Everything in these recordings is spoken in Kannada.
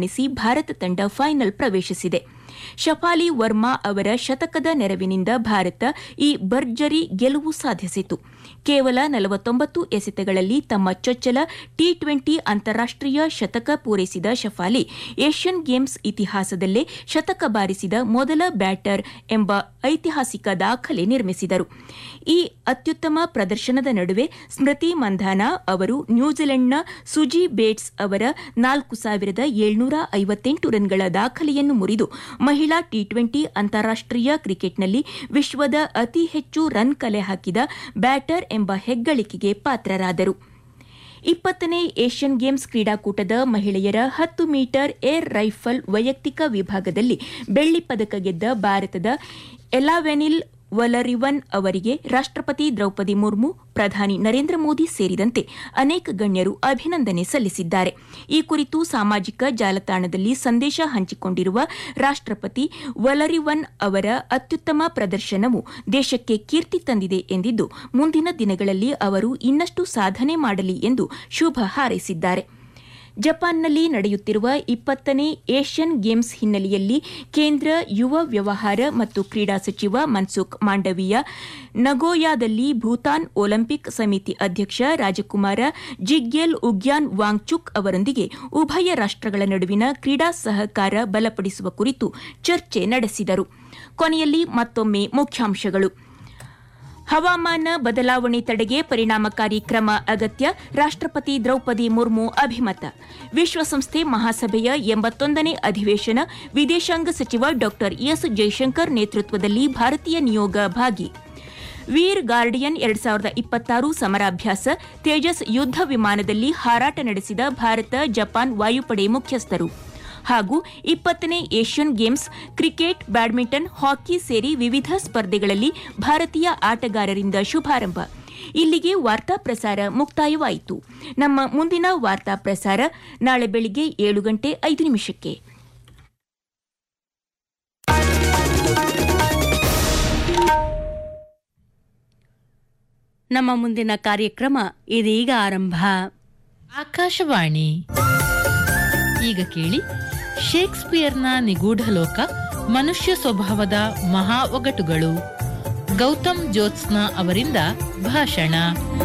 ಮಣಿಸಿ ಭಾರತ ತಂಡ ಫೈನಲ್ ಪ್ರವೇಶಿಸಿದೆ ಶಫಾಲಿ ವರ್ಮಾ ಅವರ ಶತಕದ ನೆರವಿನಿಂದ ಭಾರತ ಈ ಭರ್ಜರಿ ಗೆಲುವು ಸಾಧಿಸಿತು ಕೇವಲ ನಲವತ್ತೊಂಬತ್ತು ಎಸೆತಗಳಲ್ಲಿ ತಮ್ಮ ಚೊಚ್ಚಲ ಟಿ ಟ್ವೆಂಟಿ ಅಂತಾರಾಷ್ಟೀಯ ಶತಕ ಪೂರೈಸಿದ ಶಫಾಲಿ ಏಷ್ಯನ್ ಗೇಮ್ಸ್ ಇತಿಹಾಸದಲ್ಲೇ ಶತಕ ಬಾರಿಸಿದ ಮೊದಲ ಬ್ಯಾಟರ್ ಎಂಬ ಐತಿಹಾಸಿಕ ದಾಖಲೆ ನಿರ್ಮಿಸಿದರು ಈ ಅತ್ಯುತ್ತಮ ಪ್ರದರ್ಶನದ ನಡುವೆ ಸ್ಮೃತಿ ಮಂಧಾನ ಅವರು ನ್ಯೂಜಿಲೆಂಡ್ನ ಸುಜಿ ಬೇಟ್ಸ್ ಅವರ ನಾಲ್ಕು ಸಾವಿರದ ಏಳ್ನೂರ ಐವತ್ತೆಂಟು ರನ್ಗಳ ದಾಖಲೆಯನ್ನು ಮುರಿದು ಮಹಿಳಾ ಟಿ ಟ್ವೆಂಟಿ ಅಂತಾರಾಷ್ಟೀಯ ಕ್ರಿಕೆಟ್ನಲ್ಲಿ ವಿಶ್ವದ ಅತಿ ಹೆಚ್ಚು ರನ್ ಕಲೆ ಹಾಕಿದ ಬ್ಯಾಟರ್ ಎಂಬ ಹೆಗ್ಗಳಿಕೆಗೆ ಪಾತ್ರರಾದರು ಇಪ್ಪತ್ತನೇ ಏಷ್ಯನ್ ಗೇಮ್ಸ್ ಕ್ರೀಡಾಕೂಟದ ಮಹಿಳೆಯರ ಹತ್ತು ಮೀಟರ್ ಏರ್ ರೈಫಲ್ ವೈಯಕ್ತಿಕ ವಿಭಾಗದಲ್ಲಿ ಬೆಳ್ಳಿ ಪದಕ ಗೆದ್ದ ಭಾರತದ ಎಲಾವೆನಿಲ್ ವಲರಿವನ್ ಅವರಿಗೆ ರಾಷ್ಟಪತಿ ದ್ರೌಪದಿ ಮುರ್ಮು ಪ್ರಧಾನಿ ನರೇಂದ್ರ ಮೋದಿ ಸೇರಿದಂತೆ ಅನೇಕ ಗಣ್ಯರು ಅಭಿನಂದನೆ ಸಲ್ಲಿಸಿದ್ದಾರೆ ಈ ಕುರಿತು ಸಾಮಾಜಿಕ ಜಾಲತಾಣದಲ್ಲಿ ಸಂದೇಶ ಹಂಚಿಕೊಂಡಿರುವ ರಾಷ್ಟಪತಿ ವಲರಿವನ್ ಅವರ ಅತ್ಯುತ್ತಮ ಪ್ರದರ್ಶನವು ದೇಶಕ್ಕೆ ಕೀರ್ತಿ ತಂದಿದೆ ಎಂದಿದ್ದು ಮುಂದಿನ ದಿನಗಳಲ್ಲಿ ಅವರು ಇನ್ನಷ್ಟು ಸಾಧನೆ ಮಾಡಲಿ ಎಂದು ಶುಭ ಹಾರೈಸಿದ್ದಾರೆ ಜಪಾನ್ನಲ್ಲಿ ನಡೆಯುತ್ತಿರುವ ಇಪ್ಪತ್ತನೇ ಏಷ್ಯನ್ ಗೇಮ್ಸ್ ಹಿನ್ನೆಲೆಯಲ್ಲಿ ಕೇಂದ್ರ ಯುವ ವ್ಯವಹಾರ ಮತ್ತು ಕ್ರೀಡಾ ಸಚಿವ ಮನ್ಸುಖ್ ಮಾಂಡವೀಯ ನಗೋಯಾದಲ್ಲಿ ಭೂತಾನ್ ಒಲಿಂಪಿಕ್ ಸಮಿತಿ ಅಧ್ಯಕ್ಷ ರಾಜಕುಮಾರ ಜಿಗ್ಯೆಲ್ ಉಗ್ಯಾನ್ ವಾಂಗ್ಚುಕ್ ಅವರೊಂದಿಗೆ ಉಭಯ ರಾಷ್ಟಗಳ ನಡುವಿನ ಕ್ರೀಡಾ ಸಹಕಾರ ಬಲಪಡಿಸುವ ಕುರಿತು ಚರ್ಚೆ ನಡೆಸಿದರು ಕೊನೆಯಲ್ಲಿ ಮತ್ತೊಮ್ಮೆ ಮುಖ್ಯಾಂಶಗಳು ಹವಾಮಾನ ಬದಲಾವಣೆ ತಡೆಗೆ ಪರಿಣಾಮಕಾರಿ ಕ್ರಮ ಅಗತ್ಯ ರಾಷ್ಟಪತಿ ದ್ರೌಪದಿ ಮುರ್ಮು ಅಭಿಮತ ವಿಶ್ವಸಂಸ್ಥೆ ಮಹಾಸಭೆಯ ಎಂಬತ್ತೊಂದನೇ ಅಧಿವೇಶನ ವಿದೇಶಾಂಗ ಸಚಿವ ಡಾ ಎಸ್ ಜೈಶಂಕರ್ ನೇತೃತ್ವದಲ್ಲಿ ಭಾರತೀಯ ನಿಯೋಗ ಭಾಗಿ ವೀರ್ ಗಾರ್ಡಿಯನ್ ಎರಡ್ ಸಾವಿರದ ಇಪ್ಪತ್ತಾರು ಸಮರಾಭ್ಯಾಸ ತೇಜಸ್ ಯುದ್ಧ ವಿಮಾನದಲ್ಲಿ ಹಾರಾಟ ನಡೆಸಿದ ಭಾರತ ಜಪಾನ್ ವಾಯುಪಡೆ ಮುಖ್ಯಸ್ಥರು ಹಾಗೂ ಇಪ್ಪತ್ತನೇ Asian Games cricket badminton hockey ಸೇರಿ ವಿವಿಧ ಸ್ಪರ್ಧೆಗಳಲ್ಲಿ ಭಾರತೀಯ ಆಟಗಾರರಿಂದ ಶುಭಾರಂಭ ಇಲ್ಲಿಗೆ ವಾರ್ತಾ ಪ್ರಸಾರ ಮುಕ್ತಾಯವಾಯಿತು ನಮ್ಮ ಮುಂದಿನ ವಾರ್ತಾ ಪ್ರಸಾರ ನಾಳೆ ಬೆಳಿಗ್ಗೆ ಏಳು ಗಂಟೆ ಐದು ನಿಮಿಷಕ್ಕೆ ನಮ್ಮ ಮುಂದಿನ ಕಾರ್ಯಕ್ರಮ ಇದೀಗ ಆರಂಭ ಆಕಾಶವಾಣಿ ಈಗ ಕೇಳಿ ಶೇಕ್ಸ್ಪಿಯರ್ನ ನಿಗೂಢ ಲೋಕ ಮನುಷ್ಯ ಸ್ವಭಾವದ ಮಹಾ ಒಗಟುಗಳು ಗೌತಮ್ ಜ್ಯೋತ್ಸ್ನ ಅವರಿಂದ ಭಾಷಣ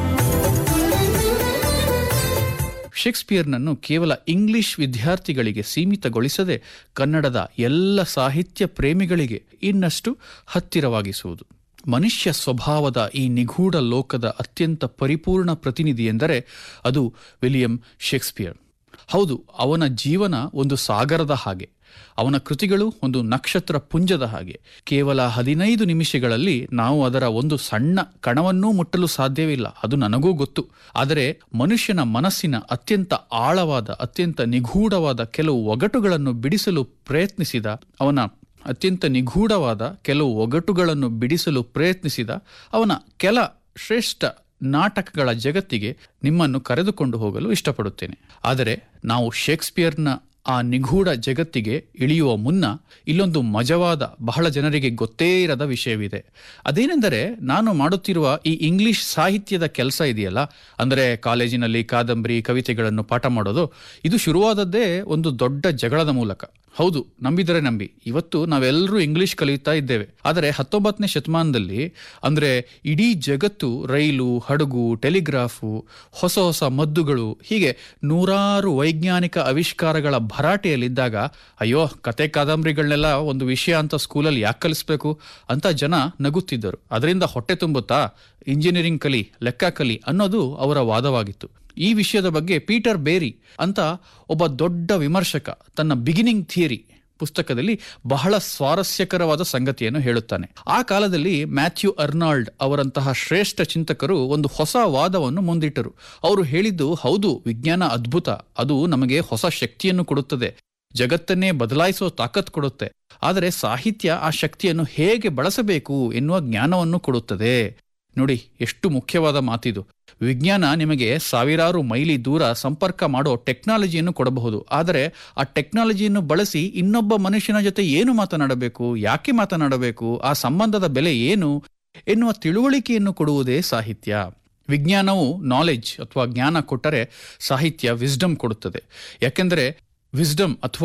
ಶೇಕ್ಸ್ಪಿಯರ್ನನ್ನು ಕೇವಲ ಇಂಗ್ಲಿಷ್ ವಿದ್ಯಾರ್ಥಿಗಳಿಗೆ ಸೀಮಿತಗೊಳಿಸದೆ ಕನ್ನಡದ ಎಲ್ಲ ಸಾಹಿತ್ಯ ಪ್ರೇಮಿಗಳಿಗೆ ಇನ್ನಷ್ಟು ಹತ್ತಿರವಾಗಿಸುವುದು ಮನುಷ್ಯ ಸ್ವಭಾವದ ಈ ನಿಗೂಢ ಲೋಕದ ಅತ್ಯಂತ ಪರಿಪೂರ್ಣ ಪ್ರತಿನಿಧಿ ಎಂದರೆ ಅದು ವಿಲಿಯಂ ಶೇಕ್ಸ್ಪಿಯರ್ ಹೌದು ಅವನ ಜೀವನ ಒಂದು ಸಾಗರದ ಹಾಗೆ ಅವನ ಕೃತಿಗಳು ಒಂದು ನಕ್ಷತ್ರ ಪುಂಜದ ಹಾಗೆ ಕೇವಲ ಹದಿನೈದು ನಿಮಿಷಗಳಲ್ಲಿ ನಾವು ಅದರ ಒಂದು ಸಣ್ಣ ಕಣವನ್ನೂ ಮುಟ್ಟಲು ಸಾಧ್ಯವಿಲ್ಲ ಅದು ನನಗೂ ಗೊತ್ತು ಆದರೆ ಮನುಷ್ಯನ ಮನಸ್ಸಿನ ಅತ್ಯಂತ ಆಳವಾದ ಅತ್ಯಂತ ನಿಗೂಢವಾದ ಕೆಲವು ಒಗಟುಗಳನ್ನು ಬಿಡಿಸಲು ಪ್ರಯತ್ನಿಸಿದ ಅವನ ಅತ್ಯಂತ ನಿಗೂಢವಾದ ಕೆಲವು ಒಗಟುಗಳನ್ನು ಬಿಡಿಸಲು ಪ್ರಯತ್ನಿಸಿದ ಅವನ ಕೆಲ ಶ್ರೇಷ್ಠ ನಾಟಕಗಳ ಜಗತ್ತಿಗೆ ನಿಮ್ಮನ್ನು ಕರೆದುಕೊಂಡು ಹೋಗಲು ಇಷ್ಟಪಡುತ್ತೇನೆ ಆದರೆ ನಾವು ಶೇಕ್ಸ್ಪಿಯರ್ನ ಆ ನಿಗೂಢ ಜಗತ್ತಿಗೆ ಇಳಿಯುವ ಮುನ್ನ ಇಲ್ಲೊಂದು ಮಜವಾದ ಬಹಳ ಜನರಿಗೆ ಗೊತ್ತೇ ಇರದ ವಿಷಯವಿದೆ ಅದೇನೆಂದರೆ ನಾನು ಮಾಡುತ್ತಿರುವ ಈ ಇಂಗ್ಲಿಷ್ ಸಾಹಿತ್ಯದ ಕೆಲಸ ಇದೆಯಲ್ಲ ಅಂದರೆ ಕಾಲೇಜಿನಲ್ಲಿ ಕಾದಂಬರಿ ಕವಿತೆಗಳನ್ನು ಪಾಠ ಮಾಡೋದು ಇದು ಶುರುವಾದದ್ದೇ ಒಂದು ದೊಡ್ಡ ಜಗಳದ ಮೂಲಕ ಹೌದು ನಂಬಿದರೆ ನಂಬಿ ಇವತ್ತು ನಾವೆಲ್ಲರೂ ಇಂಗ್ಲಿಷ್ ಕಲಿಯುತ್ತಾ ಇದ್ದೇವೆ ಆದರೆ ಹತ್ತೊಂಬತ್ತನೇ ಶತಮಾನದಲ್ಲಿ ಅಂದರೆ ಇಡೀ ಜಗತ್ತು ರೈಲು ಹಡಗು ಟೆಲಿಗ್ರಾಫು ಹೊಸ ಹೊಸ ಮದ್ದುಗಳು ಹೀಗೆ ನೂರಾರು ವೈಜ್ಞಾನಿಕ ಆವಿಷ್ಕಾರಗಳ ಭರಾಟೆಯಲ್ಲಿದ್ದಾಗ ಅಯ್ಯೋ ಕತೆ ಕಾದಂಬರಿಗಳನ್ನೆಲ್ಲ ಒಂದು ವಿಷಯ ಅಂತ ಸ್ಕೂಲಲ್ಲಿ ಯಾಕೆ ಕಲಿಸ್ಬೇಕು ಅಂತ ಜನ ನಗುತ್ತಿದ್ದರು ಅದರಿಂದ ಹೊಟ್ಟೆ ತುಂಬುತ್ತಾ ಇಂಜಿನಿಯರಿಂಗ್ ಕಲಿ ಲೆಕ್ಕ ಕಲಿ ಅನ್ನೋದು ಅವರ ವಾದವಾಗಿತ್ತು ಈ ವಿಷಯದ ಬಗ್ಗೆ ಪೀಟರ್ ಬೇರಿ ಅಂತ ಒಬ್ಬ ದೊಡ್ಡ ವಿಮರ್ಶಕ ತನ್ನ ಬಿಗಿನಿಂಗ್ ಥಿಯರಿ ಪುಸ್ತಕದಲ್ಲಿ ಬಹಳ ಸ್ವಾರಸ್ಯಕರವಾದ ಸಂಗತಿಯನ್ನು ಹೇಳುತ್ತಾನೆ ಆ ಕಾಲದಲ್ಲಿ ಮ್ಯಾಥ್ಯೂ ಅರ್ನಾಲ್ಡ್ ಅವರಂತಹ ಶ್ರೇಷ್ಠ ಚಿಂತಕರು ಒಂದು ಹೊಸ ವಾದವನ್ನು ಮುಂದಿಟ್ಟರು ಅವರು ಹೇಳಿದ್ದು ಹೌದು ವಿಜ್ಞಾನ ಅದ್ಭುತ ಅದು ನಮಗೆ ಹೊಸ ಶಕ್ತಿಯನ್ನು ಕೊಡುತ್ತದೆ ಜಗತ್ತನ್ನೇ ಬದಲಾಯಿಸುವ ತಾಕತ್ ಕೊಡುತ್ತೆ ಆದರೆ ಸಾಹಿತ್ಯ ಆ ಶಕ್ತಿಯನ್ನು ಹೇಗೆ ಬಳಸಬೇಕು ಎನ್ನುವ ಜ್ಞಾನವನ್ನು ಕೊಡುತ್ತದೆ ನೋಡಿ ಎಷ್ಟು ಮುಖ್ಯವಾದ ಮಾತಿದು ವಿಜ್ಞಾನ ನಿಮಗೆ ಸಾವಿರಾರು ಮೈಲಿ ದೂರ ಸಂಪರ್ಕ ಮಾಡೋ ಟೆಕ್ನಾಲಜಿಯನ್ನು ಕೊಡಬಹುದು ಆದರೆ ಆ ಟೆಕ್ನಾಲಜಿಯನ್ನು ಬಳಸಿ ಇನ್ನೊಬ್ಬ ಮನುಷ್ಯನ ಜೊತೆ ಏನು ಮಾತನಾಡಬೇಕು ಯಾಕೆ ಮಾತನಾಡಬೇಕು ಆ ಸಂಬಂಧದ ಬೆಲೆ ಏನು ಎನ್ನುವ ತಿಳುವಳಿಕೆಯನ್ನು ಕೊಡುವುದೇ ಸಾಹಿತ್ಯ ವಿಜ್ಞಾನವು ನಾಲೆಡ್ಜ್ ಅಥವಾ ಜ್ಞಾನ ಕೊಟ್ಟರೆ ಸಾಹಿತ್ಯ ವಿಸ್ಡಮ್ ಕೊಡುತ್ತದೆ ಯಾಕೆಂದರೆ ವಿಸ್ಡಮ್ ಅಥವಾ